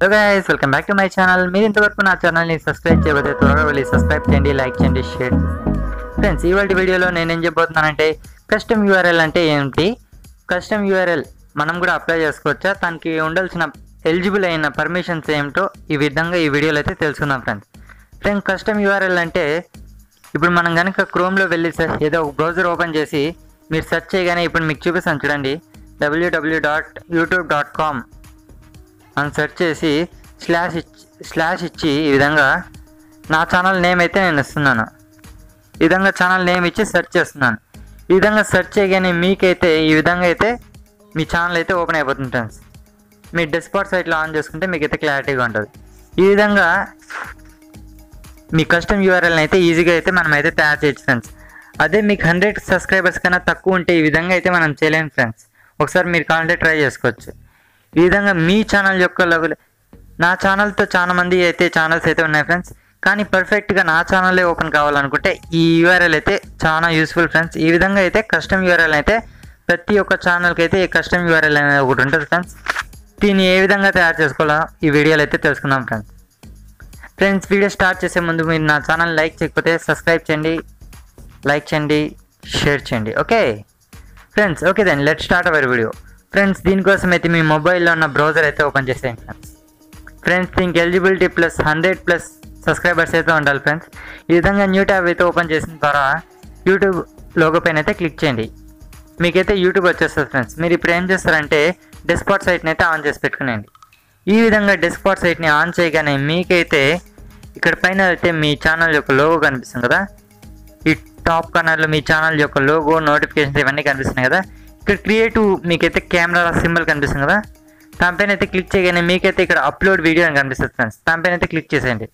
so guys welcome back to my channel మీరు ఇంతవరకు నా ఛానల్ని సబ్స్క్రైబ్ చేయకపోతే త్వరగా వెళ్ళి సబ్స్క్రైబ్ చేయండి లైక్ చేయండి షేర్ చేయండి ఫ్రెండ్స్ ఇవాళ వీడియోలో నేను ఏం చెప్పబోతున్నానంటే కస్టమ్ యూఆర్ఎల్ అంటే ఏంటి కస్టమ్ యూఆర్ఎల్ మనం కూడా అప్లై చేసుకోవచ్చా దానికి ఉండాల్సిన ఎలిజిబుల్ అయిన పర్మిషన్స్ ఏమిటో ఈ విధంగా ఈ వీడియోలో అయితే తెలుసుకుందాం ఫ్రెండ్స్ ఫ్రెండ్స్ కస్టమ్ యూఆర్ఎల్ అంటే ఇప్పుడు మనం కనుక క్రోమ్లో వెళ్ళి సె- ఏదో ఒక బ్రౌజర్ ఓపెన్ చేసి మీరు సెర్చ్ చేయగానే ఇప్పుడు మీకు చూపిస్తాను చూడండి WWW dot YouTube dot com అని సెర్చ్ చేసి స్లాష్ ఇచ్చి స్లాష్ ఇచ్చి ఈ విధంగా నా ఛానల్ నేమ్ అయితే నేను ఇస్తున్నాను ఈ విధంగా ఛానల్ నేమ్ ఇచ్చి సెర్చ్ చేస్తున్నాను ఈ విధంగా సెర్చ్ చేయగానే మీకైతే ఈ విధంగా అయితే మీ ఛానల్ అయితే ఓపెన్ అయిపోతుంది ఫ్రెండ్స్ మీ డెస్పాట్ సైట్లో ఆన్ చేసుకుంటే మీకైతే క్లారిటీగా ఉంటుంది ఈ విధంగా మీ కస్టమ్ యూఆర్ఎల్ని అయితే ఈజీగా అయితే మనం అయితే తయారు చేయొచ్చు ఫ్రెండ్స్ అదే మీకు హండ్రెడ్ సబ్స్క్రైబర్స్ కన్నా తక్కువ ఉంటే ఈ విధంగా అయితే మనం చేయలేము ఫ్రెండ్స్ ఒకసారి మీరు కావాలంటే ట్రై చేసుకోవచ్చు ఈ విధంగా మీ ఛానల్ యొక్క లెవెల్ నా ఛానల్తో చాలా మంది అయితే ఛానల్స్ అయితే ఉన్నాయి ఫ్రెండ్స్ కానీ పర్ఫెక్ట్గా నా ఛానలే ఓపెన్ కావాలనుకుంటే ఈ యూఆర్ఎల్ అయితే చాలా యూస్ఫుల్ ఫ్రెండ్స్ ఈ విధంగా అయితే కస్టమ్ యూఆర్ఎల్ అయితే ప్రతి ఒక్క ఛానల్కి అయితే ఈ కస్టమ్ యూఆర్ఎల్ అనేది ఒకటి ఉంటుంది ఫ్రెండ్స్ దీన్ని ఏ విధంగా తయారు చేసుకోవాలో ఈ వీడియోలో అయితే తెలుసుకుందాం ఫ్రెండ్స్ ఫ్రెండ్స్ వీడియో స్టార్ట్ చేసే ముందు మీరు నా ఛానల్ లైక్ చేయకపోతే సబ్స్క్రైబ్ చేయండి లైక్ చేయండి షేర్ చేయండి okay friends okay then let start our video friends దీనికోసం అయితే మీ మొబైల్లో ఉన్న బ్రౌజర్ అయితే ఓపెన్ చేసేయండి ఫ్రెండ్స్ ఫ్రెండ్స్ దీనికి eligibility plus hundred plus subscribers అయితే ఉండాలి ఫ్రెండ్స్ ఈ విధంగా న్యూ ట్యాబ్ అయితే ఓపెన్ చేసిన ద్వారా యూట్యూబ్ లోగో పైన అయితే క్లిక్ చేయండి మీకైతే యూట్యూబ్ వచ్చేస్తుంది ఫ్రెండ్స్ మీరు ఇప్పుడు ఏం చేస్తారంటే డెస్పాట్ సైట్ని అయితే ఆన్ చేసి పెట్టుకునేయండి ఈ విధంగా డెస్పాట్ సైట్ని ఆన్ చేయగానే మీకైతే ఇక్కడ పైన అయితే మీ ఛానల్ యొక్క లోగో కనిపిస్తుంది కదా ఈ టాప్ కార్నర్లో మీ ఛానల్ యొక్క లోగో నోటిఫికేషన్స్ ఇవన్నీ కనిపిస్తున్నాయి కదా ఇక్కడ క్రియేటివ్ మీకైతే కెమెరా సింబల్ కనిపిస్తుంది కదా దానిపైన అయితే క్లిక్ చేయగానే మీకైతే ఇక్కడ అప్లోడ్ వీడియో అని కనిపిస్తుంది ఫ్రెండ్స్ దానిపైన అయితే క్లిక్ చేసేయండి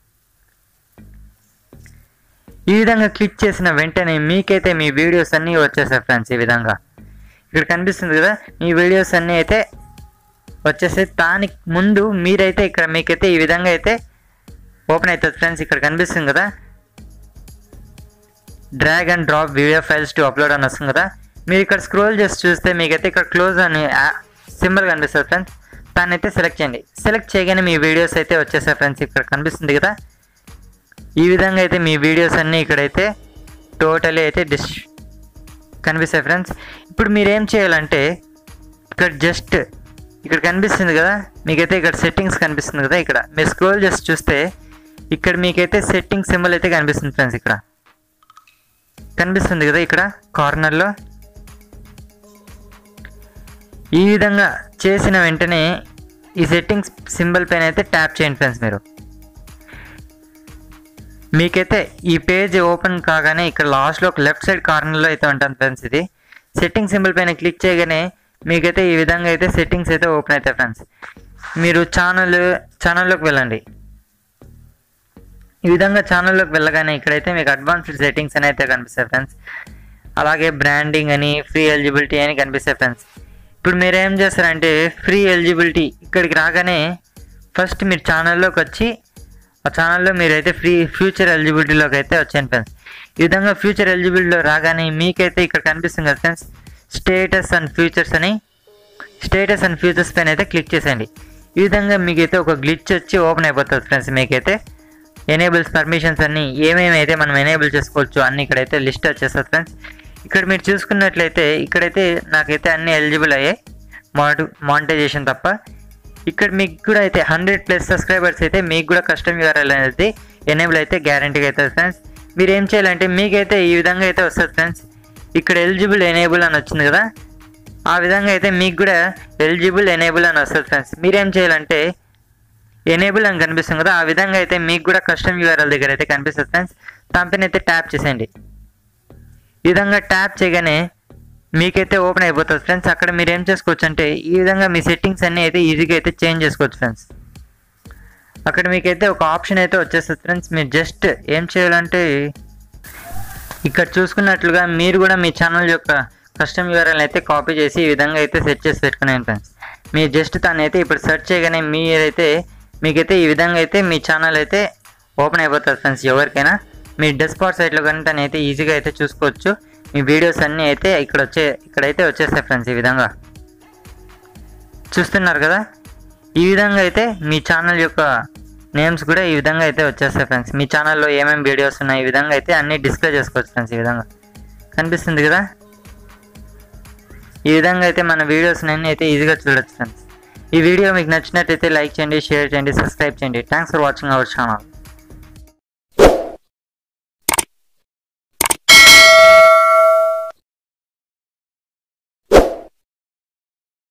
ఈ విధంగా క్లిక్ చేసిన వెంటనే మీకైతే మీ వీడియోస్ అన్నీ వచ్చేసాయి ఫ్రెండ్స్ ఈ విధంగా ఇక్కడ కనిపిస్తుంది కదా మీ వీడియోస్ అన్నీ అయితే వచ్చేసి దానికి ముందు మీరైతే ఇక్కడ మీకైతే ఈ విధంగా అయితే ఓపెన్ అవుతుంది ఫ్రెండ్స్ ఇక్కడ కనిపిస్తుంది కదా drag and drop video files to upload అని వస్తుంది కదా మీరు ఇక్కడ స్క్రోల్ చేసి చూస్తే మీకైతే ఇక్కడ క్లోజ్ అని సింబల్ కనిపిస్తుంది ఫ్రెండ్స్ దాన్ని అయితే సెలెక్ట్ చేయండి సెలెక్ట్ చేయగానే మీ వీడియోస్ అయితే వచ్చేసాయి ఫ్రెండ్స్ ఇక్కడ కనిపిస్తుంది కదా ఈ విధంగా అయితే మీ వీడియోస్ అన్నీ ఇక్కడైతే టోటలీ అయితే డిస్ కనిపిస్తాయి ఫ్రెండ్స్ ఇప్పుడు మీరు ఏం చేయాలంటే ఇక్కడ జస్ట్ ఇక్కడ కనిపిస్తుంది కదా మీకైతే ఇక్కడ సెట్టింగ్స్ కనిపిస్తుంది కదా ఇక్కడ మీరు స్క్రోల్ చేసి చూస్తే ఇక్కడ మీకైతే సెట్టింగ్ సింబల్ అయితే కనిపిస్తుంది ఫ్రెండ్స్ ఇక్కడ కనిపిస్తుంది కదా ఇక్కడ కార్నర్లో ఈ విధంగా చేసిన వెంటనే ఈ సెట్టింగ్స్ సింబల్ పైన అయితే ట్యాప్ చేయండి ఫ్రెండ్స్ మీరు మీకైతే ఈ పేజ్ ఓపెన్ కాగానే ఇక్కడ లాస్ట్లో ఒక లెఫ్ట్ సైడ్ కార్నర్లో అయితే ఉంటుంది ఫ్రెండ్స్ ఇది సెట్టింగ్ సింబల్ పైన క్లిక్ చేయగానే మీకైతే ఈ విధంగా అయితే సెట్టింగ్స్ అయితే ఓపెన్ అవుతాయి ఫ్రెండ్స్ మీరు ఛానల్ ఛానల్లోకి వెళ్ళండి ఈ విధంగా ఛానల్లోకి వెళ్ళగానే ఇక్కడైతే మీకు అడ్వాన్స్డ్ సెట్టింగ్స్ అని అయితే కనిపిస్తాయి ఫ్రెండ్స్ అలాగే బ్రాండింగ్ అని ఫ్రీ ఎలిజిబిలిటీ అని కనిపిస్తాయి ఫ్రెండ్స్ ఇప్పుడు మీరు ఏం చేస్తారంటే ఫ్రీ ఎలిజిబిలిటీ ఇక్కడికి రాగానే ఫస్ట్ మీరు ఛానల్లోకి వచ్చి ఆ ఛానల్లో మీరైతే ఫ్రీ ఫ్యూచర్ ఎలిజిబిలిటీలోకి అయితే వచ్చాను ఫ్రెండ్స్ ఈ విధంగా ఫ్యూచర్ ఎలిజిబిలిటీలో రాగానే మీకైతే ఇక్కడ కనిపిస్తుంది కదా ఫ్రెండ్స్ స్టేటస్ అండ్ ఫ్యూచర్స్ అని స్టేటస్ అండ్ ఫ్యూచర్స్ పైన అయితే క్లిక్ చేసేయండి ఈ విధంగా మీకైతే ఒక గ్లిచ్ వచ్చి ఓపెన్ అయిపోతుంది ఫ్రెండ్స్ మీకైతే ఎనేబుల్స్ పర్మిషన్స్ అన్ని ఏమేమి అయితే మనం ఎనేబుల్ చేసుకోవచ్చు అన్ని ఇక్కడైతే లిస్ట్ వచ్చేస్తుంది ఫ్రెండ్స్ ఇక్కడ మీరు చూసుకున్నట్లయితే ఇక్కడైతే నాకైతే అన్ని ఎలిజిబుల్ అయ్యాయి మానిట మానిటైజేషన్ తప్ప ఇక్కడ మీకు కూడా అయితే హండ్రెడ్ ప్లస్ సబ్స్క్రైబర్స్ అయితే మీకు కూడా కస్టమ్ యూఆర్ఎల్ అనేది ఎనేబుల్ అయితే గ్యారంటీగా అవుతుంది ఫ్రెండ్స్ మీరు ఏం చేయాలంటే మీకైతే ఈ విధంగా అయితే వస్తుంది ఫ్రెండ్స్ ఇక్కడ ఎలిజిబుల్ ఎనేబుల్ అని వచ్చింది కదా ఆ విధంగా అయితే మీకు కూడా ఎలిజిబుల్ ఎనేబుల్ అని వస్తుంది ఫ్రెండ్స్ మీరేం చేయాలంటే ఎనేబుల్ అని కనిపిస్తుంది కదా ఆ విధంగా అయితే మీకు కూడా కస్టమ్ యూఆర్ఎల్ దగ్గర అయితే కనిపిస్తుంది ఫ్రెండ్స్ దానిపైన అయితే ట్యాప్ చేసేయండి ఈ విధంగా ట్యాప్ చేయగానే మీకైతే ఓపెన్ అయిపోతుంది ఫ్రెండ్స్ అక్కడ మీరు ఏం చేసుకోవచ్చు అంటే ఈ విధంగా మీ సెట్టింగ్స్ అన్నీ అయితే ఈజీగా అయితే చేంజ్ చేసుకోవచ్చు ఫ్రెండ్స్ అక్కడ మీకైతే ఒక ఆప్షన్ అయితే వచ్చేస్తుంది ఫ్రెండ్స్ మీరు జస్ట్ ఏం చేయాలంటే ఇక్కడ చూసుకున్నట్లుగా మీరు కూడా మీ ఛానల్ యొక్క కస్టమ్ యూఆర్ఎల్ అయితే కాపీ చేసి ఈ విధంగా అయితే సెట్ చేసి పెట్టుకునేయండి ఫ్రెండ్స్ మీరు జస్ట్ దాన్ని అయితే ఇప్పుడు సెర్చ్ చేయగానే మీరైతే మీకైతే ఈ విధంగా అయితే మీ ఛానల్ అయితే ఓపెన్ అయిపోతుంది ఫ్రెండ్స్ ఎవరికైనా మీ డెస్పాట్ సైట్లో కానీ దాన్ని అయితే ఈజీగా అయితే చూసుకోవచ్చు మీ వీడియోస్ అన్నీ అయితే ఇక్కడ వచ్చే ఇక్కడైతే వచ్చేస్తాయి ఫ్రెండ్స్ ఈ విధంగా చూస్తున్నారు కదా ఈ విధంగా అయితే మీ ఛానల్ యొక్క నేమ్స్ కూడా ఈ విధంగా అయితే వచ్చేస్తాయి ఫ్రెండ్స్ మీ ఛానల్లో ఏమేమి వీడియోస్ ఉన్నాయి ఈ విధంగా అయితే అన్నీ డిస్ప్లే చేసుకోవచ్చు ఫ్రెండ్స్ ఈ విధంగా కనిపిస్తుంది కదా ఈ విధంగా అయితే మన వీడియోస్ అన్ని అయితే ఈజీగా చూడొచ్చు ఫ్రెండ్స్ ఈ వీడియో మీకు నచ్చినట్టయితే లైక్ చేయండి షేర్ చేయండి సబ్స్క్రైబ్ చేయండి thanks for watching our channel